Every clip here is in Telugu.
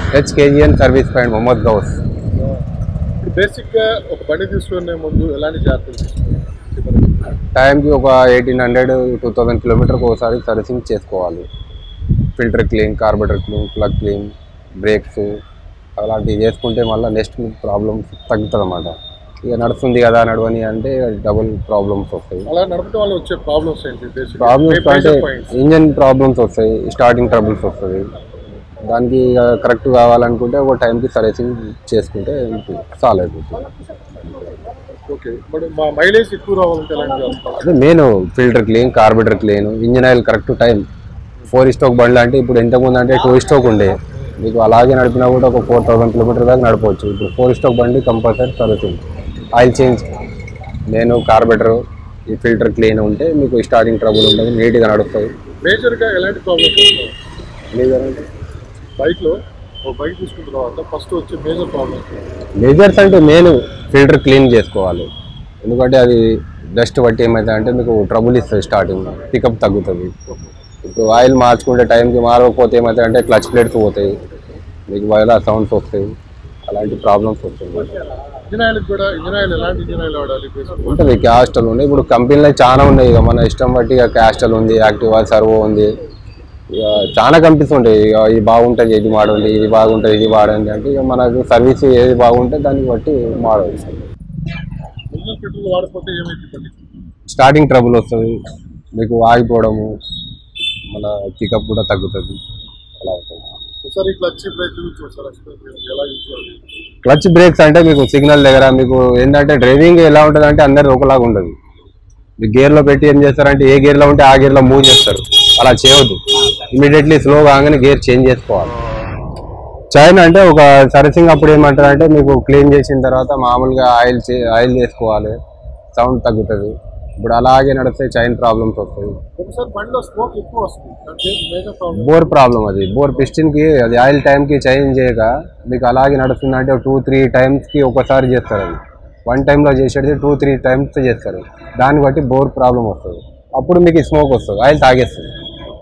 హెచ్కేజిఎన్ సర్వీస్ పాయింట్ మొహమ్మద్ గౌస్ ఇప్పుడు బేసిక్గా ఒక బండి తీసుకునే ముందు ఎలాంటి జాగ్రత్తలు తీసుకోవాలి టైంకి ఒక ఎయిటీన్ హండ్రెడ్ టూ థౌసండ్ కిలోమీటర్కి ఒకసారి సర్వీసింగ్ చేసుకోవాలి filter clean carburettor clean plug clean brakes అలాంటివి చేసుకుంటే మళ్ళీ నెక్స్ట్ ప్రాబ్లమ్స్ తగ్గుతుంది అన్నమాట ఇక నడుస్తుంది కదా నడవని అంటే డబుల్ ప్రాబ్లమ్స్ వస్తాయి అలా నడపడం వల్ల వచ్చే ప్రాబ్లమ్స్ ఏంటి బేసిక్ ప్రాబ్లమ్స్ అంటే ఇంజన్ ప్రాబ్లమ్స్ వస్తాయి స్టార్టింగ్ ట్రబుల్స్ వస్తుంది దానికి కరెక్ట్ కావాలనుకుంటే ఒక టైంకి సర్వీసింగ్ చేసుకుంటే సాల్వ్ అయిపోతుంది ఓకే మరి మా మైలేజ్ ఎక్కువ రావాలంటే ఎలాంటి చేస్తాం అదే main filter clean carburettor clean engine oil correct time four stroke బండ్లు అంటే ఇప్పుడు ఎంతకుముందు అంటే టూ స్టోక్ ఉండే మీకు అలాగే నడిపినా కూడా ఒక ఫోర్ థౌసండ్ కిలోమీటర్ దాకా నడపవచ్చు ఇప్పుడు ఫోర్ స్టోక్ బండి కంపల్సరీ సర్వీసింగ్ ఆయిల్ చేంజ్ నేను కార్బోరేటర్ ఈ ఫిల్టర్ క్లీన్ ఉంటే మీకు స్టార్టింగ్ ట్రబుల్ ఉండదు నీట్గా నడుస్తుంది మేజర్గా ఎలాంటి ప్రాబ్లమ్స్ వస్తాయి లేదంటే బైక్లో ఒక బైక్ తీసుకున్న తర్వాత ఫస్ట్ వచ్చే మేజర్ ప్రాబ్లమ్స్ మేజర్స్ అంటే మెయిన్ ఫిల్టర్ క్లీన్ చేసుకోవాలి ఎందుకంటే అది డస్ట్ బట్టి ఏమవుతుంది అంటే మీకు ట్రబుల్ ఇస్తుంది స్టార్టింగ్ పికప్ తగ్గుతుంది ఇప్పుడు ఆయిల్ మార్చుకుంటే టైంకి మారకపోతే ఏమవుతుంది అంటే క్లచ్ ప్లేట్స్ పోతాయి మీకు వైరా సౌండ్స్ వస్తాయి అలాంటి ప్రాబ్లమ్స్ వస్తాయి ఇంజిన్ ఆయిల్ కూడా ఇంజిన్ ఆయిల్ ఎలాంటి ఇంజిన్ ఆయిల్ వాడాలి బేసిక్ ఉంటుంది క్యాస్టల్ ఉంది ఇప్పుడు కంపెనీలో చాలా ఉన్నాయి ఇక మన ఇష్టం బట్టి ఇక క్యాస్టల్ ఉంది యాక్టివా సర్వో ఉంది ఇక చాలా కంపెనీస్ ఉంటాయి ఇక ఇది బాగుంటుంది ఇది వాడండి ఇది బాగుంటుంది ఇది వాడండి అంటే ఇక మనకు సర్వీస్ ఏది బాగుంటే దాన్ని బట్టి వాడాలి ఇంజిన్ పెట్రోల్ వాడకపోతే ఏమైంది స్టార్టింగ్ ట్రబుల్ వస్తుంది మీకు ఆగిపోవడము మన పికప్ కూడా తగ్గుతుంది అలా ఉంటుంది ఒకసారి క్లచ్ బ్రేక్ గురించి ఒకసారి ఎక్స్ప్లెయిన్ చేయండి ఎలా యూజ్ చేయాలి క్లచ్ బ్రేక్స్ అంటే మీకు సిగ్నల్ దగ్గర మీకు ఏంటంటే డ్రైవింగ్ ఎలా ఉంటుంది అంటే అందరిది ఒకలాగా ఉండదు మీకు గేర్లో పెట్టి ఏం చేస్తారంటే ఏ గేర్లో ఉంటే ఆ గేర్లో మూవ్ చేస్తారు అలా చేయవద్దు ఇమీడియట్లీ స్లో కాగానే గేర్ చేంజ్ చేసుకోవాలి చైన్ అంటే ఒక సర్వీసింగ్ అప్పుడు ఏమంటారు అంటే మీకు క్లీన్ చేసిన తర్వాత మామూలుగా ఆయిల్ ఆయిల్ చేసుకోవాలి సౌండ్ తగ్గుతుంది ఇప్పుడు అలాగే నడిస్తే చైన్ ప్రాబ్లమ్స్ వస్తాయి ఒకసారి బండిలో స్మోక్ ఎక్కువ వస్తుంది అంటే మేజర్ ప్రాబ్లమ్ బోర్ ప్రాబ్లం అది బోర్ పిస్టిన్ కి అది ఆయిల్ టైం కి చేంజ్ చేయక మీకు అలాగే నడుస్తుంది అంటే టూ త్రీ టైమ్స్ కి ఒకసారి చేస్తారు అది వన్ టైంలో చేసేది టూ త్రీ టైమ్స్ చేస్తారు దాన్ని బట్టి బోర్ ప్రాబ్లం వస్తుంది అప్పుడు మీకు స్మోక్ వస్తుంది ఆయిల్ తాగేస్తుంది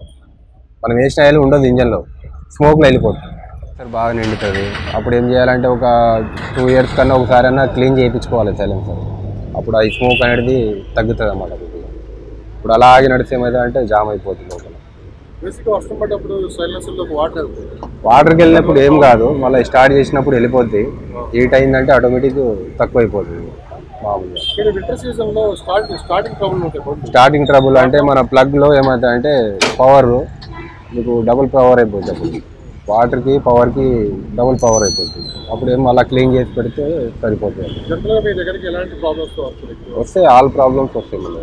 మనం వేసిన ఆయిల్ ఉండదు ఇంజన్లో స్మోక్లో వెళ్ళిపోతుంది సార్ బాగా నిండుతుంది అప్పుడు ఏం చేయాలంటే ఒక టూ ఇయర్స్ కన్నా ఒకసారి అన్నా క్లీన్ చేయించుకోవాలి సైలెన్సర్ అప్పుడు ఆ స్మోక్ అనేది తగ్గుతుంది అన్నమాట కొద్దిగా. ఇప్పుడు అలాగే నడిస్తే ఏమైతే అంటే జామ్ అయిపోతుంది లోపల బేసిక్గా వర్షం పడ్డప్పుడు సైలెన్సర్లోకి వాటర్ వెళ్తుంది వాటర్కి వెళ్ళినప్పుడు ఏం కాదు మళ్ళీ స్టార్ట్ చేసినప్పుడు వెళ్ళిపోద్ది హీట్ అయిందంటే ఆటోమేటిక్ తక్కువ అయిపోతుంది మామూలుగా ఇక్కడ వింటర్ సీజన్లో స్టార్ట్ స్టార్టింగ్ ప్రాబ్లం ఉంటాయి బండి స్టార్టింగ్ ట్రబుల్ అంటే మన ప్లగ్లో ఏమవుతుంది అంటే పవర్ మీకు డబుల్ పవర్ అయిపోతుంది అప్పుడు వాటర్కి పవర్కి డబుల్ పవర్ అయిపోతుంది అప్పుడు ఏం అలా క్లీన్ చేసి పెడితే సరిపోతుంది జనరల్గా మీ దగ్గరికి ఎలాంటి ప్రాబ్లమ్స్ వస్తుంది వస్తే ఆల్ ప్రాబ్లమ్స్ వస్తాయి మళ్ళీ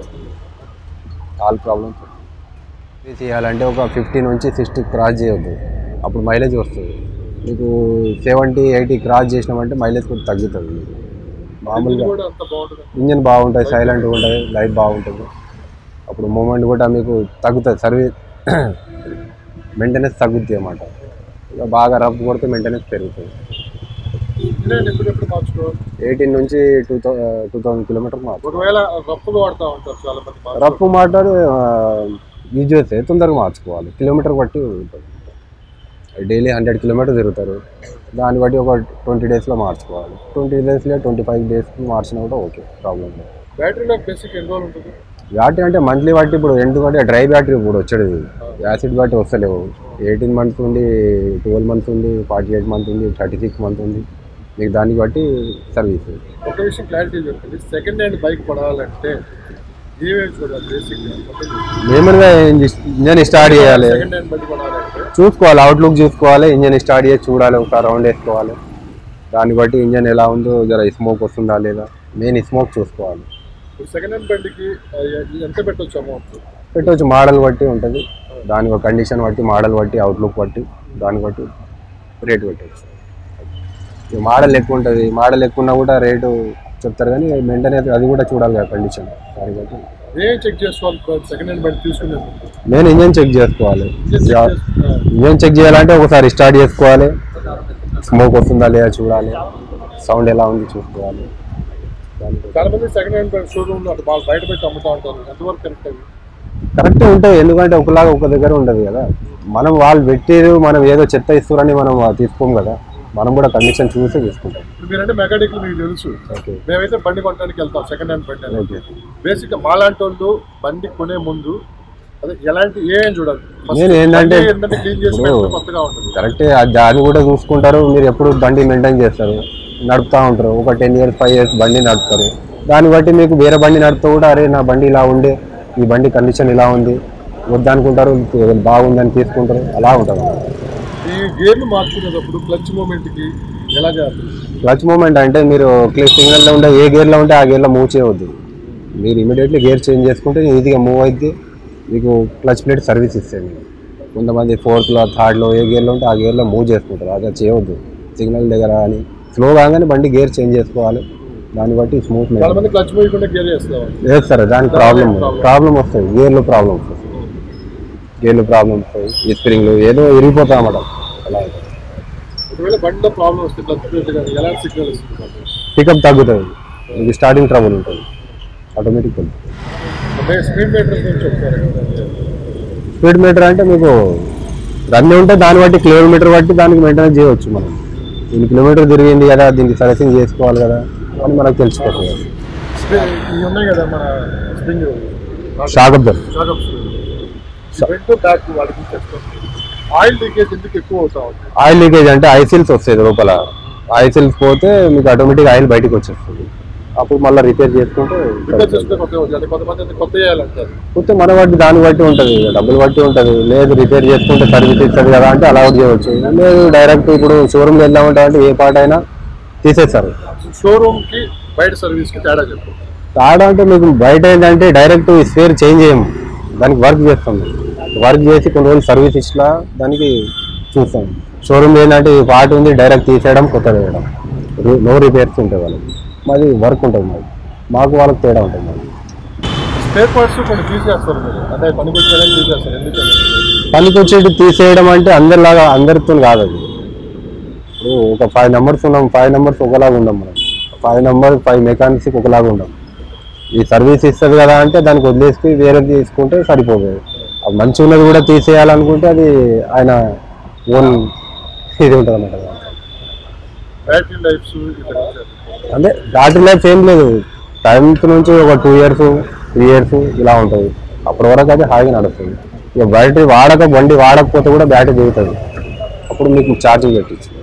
ఆల్ ప్రాబ్లమ్స్ ఇది చేయాలంటే ఒక ఫిఫ్టీ నుంచి సిక్స్టీ క్రాస్ చేయొద్దు అప్పుడు మైలేజ్ వస్తుంది మీకు సెవెంటీ ఎయిటీ క్రాస్ చేసినామంటే మైలేజ్ కూడా తగ్గుతుంది మీకు మామూలుగా కూడా అంత బాగుంటుంది ఇంజన్ బాగుంటుంది సైలెంట్గా ఉంటుంది లైట్ బాగుంటుంది అప్పుడు మూమెంట్ కూడా మీకు తగ్గుతుంది సర్వీస్ మెయింటెనెన్స్ తగ్గుద్ది అన్నమాట ఇక బాగా రఫ్ కొడితే మెయింటెనెన్స్ పెరుగుతుంది ఇంజిన్ ఎప్పుడెప్పుడు మార్చుకోవాలి ఎయిటీన్ నుంచి two thou two thousand kilometre మాత్రం ఒకవేళ రఫ్లు వాడుతూ ఉంటారు చాలా మంది మార్చుకోవాలి. రఫ్ మాటర్ యూజ్ చేస్తే తొందరగా మార్చుకోవాలి కిలోమీటర్ బట్టి ఉంటుంది డైలీ హండ్రెడ్ కిలోమీటర్ తిరుగుతారు దాన్ని బట్టి ఒక ట్వంటీ డేస్లో మార్చుకోవాలి ట్వంటీ డేస్లో ట్వంటీ ఫైవ్ డేస్కి మార్చినా కూడా ఓకే ప్రాబ్లం లేదు బ్యాటరీలో బేసిక్ ఎన్ని రోజులు ఉంటుంది బ్యాటరీ అంటే మంత్లీ బట్టి ఇప్పుడు ఎందుకంటే డ్రై బ్యాటరీ ఇప్పుడు వచ్చేది యాసిడ్ బ్యాటరీ వస్తలేవు ఎయిటీన్ మంత్స్ ఉంది ట్వెల్వ్ మంత్స్ ఉంది ఫార్టీ ఎయిట్ మంత్ ఉంది థర్టీ సిక్స్ మంత్ ఉంది మీకు దాన్ని బట్టి సర్వీస్ ఒక విషయం క్లారిటీ చెప్పండి సెకండ్ హ్యాండ్ బైక్ పడాలంటే ఏమేమి చూడాలి బేసిక్ మేమూలుగా ఇంజన్ స్టార్ట్ చేయాలి సెకండ్ హ్యాండ్ బండి పడాలంటే చూసుకోవాలి అవుట్లుక్ చూసుకోవాలి ఇంజన్ స్టార్ట్ చేసి చూడాలి ఒకసారి రౌండ్ వేసుకోవాలి దాన్ని బట్టి ఇంజన్ ఎలా ఉందో జర స్మోక్ వస్తుందా లేదా మెయిన్ స్మోక్ చూసుకోవాలి సెకండ్ హ్యాండ్ బండికి ఆ, ఎంత పెట్టొచ్చు అమౌంట్ పెట్టవచ్చు మోడల్ బట్టి ఉంటుంది దాని ఒక కండిషన్ బట్టి మోడల్ బట్టి అవుట్లుక్ బట్టి దాన్ని బట్టి రేట్ పెట్టవచ్చు ఇక మోడల్ ఎక్కువ ఉంటుంది మోడల్ ఎక్కువ ఉన్నా కూడా రేటు చెప్తారు కానీ మెయింటెనెన్స్ అది కూడా చూడాలి కదా కండిషన్ దాన్ని బట్టి ఏం చెక్ చేసుకోవాలి సెకండ్ హ్యాండ్ బండి తీసుకునే ముందు మెయిన్ ఇంజన్ చెక్ చేసుకోవాలి Just check చేసు- ఆ, ఇంజన్ చెక్ చేయాలంటే ఒకసారి స్టార్ట్ చేసుకోవాలి స్మోక్ వస్తుందా లేదా చూడాలి సౌండ్ ఎలా ఉంది చూసుకోవాలి దాన్ని బట్టి. చాలా మంది సెకండ్ హ్యాండ్ బండి షోరూమ్ అటు బాగా బయట పెట్టి అమ్ముతా ఉంటారు ఎంతవరకు కరెక్ట్ అవి కరెక్టే ఉంటాయి ఎందుకంటే ఒకలాగా ఒక దగ్గర ఉండదు కదా మనం వాళ్ళు పెట్టేది మనం ఏదో చెత్త ఇస్తారని మనం తీసుకోం కదా మనం కూడా కండిషన్ చూసి తీసుకుంటాం ఇప్పుడు మీరంటే మెకానిక్ మీకు తెలుసు ఓకే మేమైతే బండి కొనడానికి వెళ్తాం సెకండ్ హ్యాండ్ బండి అని ఓకే బేసిక్ గా మాలాంటి వాళ్ళు బండి కొనే ముందు అదే ఎలాంటి ఏ ఏం చూడాలి First నేను ఏంటంటే బండి ఏంటంటే క్లీన్ చేసి ఇప్పుడు- పెడితే కొత్తగా ఉంటుంది కరెక్టే అది దాన్ని కూడా చూసుకుంటారు మీరు ఎప్పుడు బండి మెయింటైన్ చేస్తారు నడుపుతూ ఉంటారు ఒక టెన్ ఇయర్స్ ఫైవ్ ఇయర్స్ బండి నడుపుతారు దాన్ని బట్టి మీకు వేరే బండి నడుపుతూ కూడా అరే నా బండి ఇలా ఉండే ఈ బండి కండిషన్ ఇలా ఉంది వద్దనుకుంటారు బాగుందని తీసుకుంటారు అలా ఉంటుంది ఈ గేర్లు మార్చుకునేటప్పుడు క్లచ్ మూమెంట్ కి ఎలా చేయాలి క్లచ్ మూమెంట్ అంటే మీరు క్లిక్ సిగ్నల్లో ఉండే ఏ గేర్లో ఉంటే ఆ గేర్లో మూవ్ చేయవద్దు మీరు ఇమీడియట్లీ గేర్ చేంజ్ చేసుకుంటే ఈజీగా మూవ్ అయితే మీకు క్లచ్ ప్లేట్ సర్వీస్ ఇస్తుంది మీకు కొంతమంది ఫోర్త్లో థర్డ్లో ఏ గేర్లో ఉంటే ఆ గేర్లో మూవ్ చేసుకుంటారు అదే చేయవద్దు సిగ్నల్ దగ్గర కానీ స్లో కాగానే బండి గేర్ చేంజ్ చేసుకోవాలి దాన్ని బట్టి స్మూత్ చాలా మంది క్లచ్ మూయకుండా గేర్ చేస్తారు వేస్తారు దానికి ప్రాబ్లం ప్రాబ్లం వస్తుంది గేర్లో ప్రాబ్లం వస్తుంది గేర్లు ప్రాబ్లం వస్తాయి ఈ స్ప్రింగ్లు ఏదో ఇరిగిపోతాయి అన్నమాట అలా ఒకవేళ బండిలో ప్రాబ్లం వస్తే క్లచ్ ప్లేట్ కానీ ఎలాంటి సిగ్నల్ ఇస్తుంది పికప్ తగ్గుతుంది మీకు స్టార్టింగ్ ట్రబుల్ ఉంటుంది ఆటోమేటిక్ అంటే స్పీడ్ మీటర్ గురించి చెప్తారు స్పీడ్ మీటర్ అంటే మీకు రన్ ఉంటే దాన్ని బట్టి కిలోమీటర్ బట్టి దానికి మెయింటెనెన్స్ చేయవచ్చు మనం ఇన్ని కిలోమీటర్ తిరిగింది కదా దీనికి సర్వీసింగ్ చేసుకోవాలి కదా అని మనకు తెలిసిపోతుంది ఇవి ఉన్నాయి కదా మన spring shock absorber shock up front back వాటికి చెప్తాను ఆయిల్ లీకేజ్ ఎందుకు ఎక్కువ అవుతా ఉంది ఆయిల్ లీకేజ్ అంటే ఐసిల్స్ వస్తాయి లోపల ఐసిల్స్ పోతే మీకు ఆటోమేటిక్ ఆయిల్ బయటకు వచ్చేస్తుంది అప్పుడు మళ్ళీ రిపేర్ చేసుకుంటే రిపేర్ చేసుకుంటే కొత్త అవుతుంది కొంతమంది అయితే కొత్త చేయాలంటారు పోతే మన బట్టి దాన్ని బట్టి ఉంటుంది డబ్బులు బట్టి ఉంటుంది లేదు రిపేర్ చేసుకుంటే సర్వీస్ ఇస్తుంది కదా అంటే అలా కూడా చేయవచ్చు లేదు డైరెక్ట్ ఇప్పుడు షోరూమ్కి వెళ్దామంటే అంటే ఏ పార్ట్ అయినా తీసేస్తారు షోరూమ్ కి బయట సర్వీస్ కి తేడా చెప్పు తాడా అంటే మీకు బయట ఏంటంటే డైరెక్ట్ స్పేర్ చేంజ్ చేయము దానికి వర్క్ చేస్తాం వర్క్ చేసి కొన్ని రోజులు సర్వీస్ ఇచ్చినా దానికి చూస్తాం షోరూమ్ ఏంటంటే ఈ పార్ట్ ఉంది డైరెక్ట్ తీసేయడం కొత్తది వేయడం నో రిపేర్స్ ఉంటాయి వాళ్ళకి మాది వర్క్ ఉంటుంది మాది మాకు వాళ్ళకి తేడా ఉంటుంది మాది స్పేర్ పార్ట్స్ కొన్ని తీసేస్తారు మీరు అంటే పనికి వచ్చేయాలని తీసేస్తారు ఎందుకంటే పనికి వచ్చేటి తీసేయడం అంటే అందరిలాగా అందరితో కాదు అది ఇప్పుడు ఒక ఫైవ్ నెంబర్స్ ఉన్నాం ఫైవ్ నెంబర్స్ ఒకలాగా ఉండం మనం ఫైవ్ నెంబర్ ఫైవ్ మెకానిక్స్ ఒకలాగా ఉండం ఈ సర్వీస్ ఇస్తుంది కదా అంటే దానికి వదిలేసి వేరేది తీసుకుంటే సరిపోతుంది అది మంచి ఉన్నది కూడా తీసేయాలనుకుంటే అది ఆయన ఓన్ ఇది ఉంటుంది అన్నమాట బ్యాటరీ లైఫ్స్ ఇట్లా అంటే బ్యాటరీ లైఫ్ ఏం లేదు టెన్త్ నుంచి ఒక టూ ఇయర్స్ త్రీ ఇయర్స్ ఇలా ఉంటుంది అప్పటి వరకు అయితే హాయిగా నడుస్తుంది ఇక బ్యాటరీ వాడక బండి వాడకపోతే కూడా బ్యాటరీ దిగుతుంది అప్పుడు మీకు ఛార్జింగ్ పెట్టచ్చు